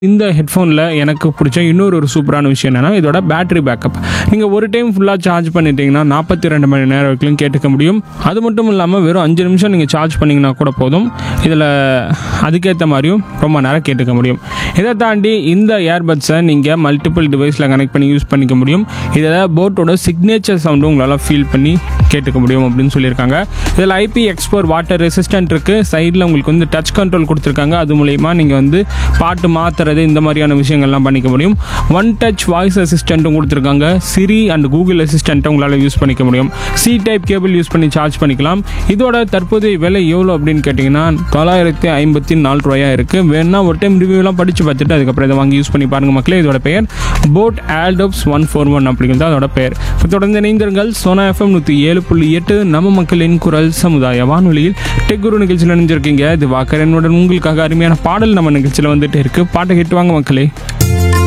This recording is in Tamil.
இந்த ஹெட்ஃபோனில் எனக்கு பிடிச்ச இன்னொரு ஒரு சூப்பரான விஷயம் என்னென்னா இதோட பேட்டரி பேக்கப் நீங்கள் ஒரு டைம் ஃபுல்லாக சார்ஜ் பண்ணிட்டீங்கன்னா நாற்பத்தி ரெண்டு மணி நேரம் வரைக்கும் கேட்டுக்க முடியும் அது மட்டும் இல்லாமல் வெறும் அஞ்சு நிமிஷம் நீங்கள் சார்ஜ் பண்ணிங்கன்னா கூட போதும் இதில் அதுக்கேற்ற மாதிரியும் ரொம்ப நேரம் கேட்டுக்க முடியும் இதை தாண்டி இந்த ஏர்பட்ஸை நீங்கள் மல்டிபிள் டிவைஸில் கனெக்ட் பண்ணி யூஸ் பண்ணிக்க முடியும் இதில் போட்டோட சிக்னேச்சர் சவுண்டும் உங்களால் ஃபீல் பண்ணி கேட்டுக்க முடியும் அப்படின்னு சொல்லியிருக்காங்க இதில் ஐபி எக்ஸ்போர் வாட்டர் ரெசிஸ்டன்ட் இருக்குது சைடில் உங்களுக்கு வந்து டச் கண்ட்ரோல் கொடுத்துருக்காங்க அது மூலயமா நீங்கள் வந்து பாட்டு மாற்றுறது இந்த மாதிரியான விஷயங்கள்லாம் பண்ணிக்க முடியும் ஒன் டச் வாய்ஸ் அசிஸ்டண்ட்டும் கொடுத்துருக்காங்க சிரி அண்ட் கூகுள் அசிஸ்டண்ட்டை உங்களால் யூஸ் பண்ணிக்க முடியும் சி டைப் கேபிள் யூஸ் பண்ணி சார்ஜ் பண்ணிக்கலாம் இதோட தற்போதைய விலை எவ்வளோ அப்படின்னு கேட்டிங்கன்னா தொள்ளாயிரத்தி ஐம்பத்தி நாலு ரூபாயாக இருக்குது வேணா ஒரு டைம் ரிவ்யூலாம் படித்து பார்த்துட்டு அதுக்கப்புறம் இதை வாங்கி யூஸ் பண்ணி பாருங்கள் மக்களே இதோட பெயர் boat airdopes one four one அப்படிங்கிறது அதோட பெயர் இப்போ தொடர்ந்து இணைந்திருங்கள் சோனா எஃப்எம் நூற்றி ஏழு புள்ளி எட்டு நம்ம மக்களின் குரல் சமுதாய வானொலியில் டெக் குரு நிகழ்ச்சியில் நினைஞ்சிருக்கீங்க இது வாக்கரனுடன் உங்களுக்காக அருமையான பாடல் நம்ம நிகழ்ச்சியில் வந்துட்டு இருக்கு பாட்டை கேட்டு வாங்க மக்களே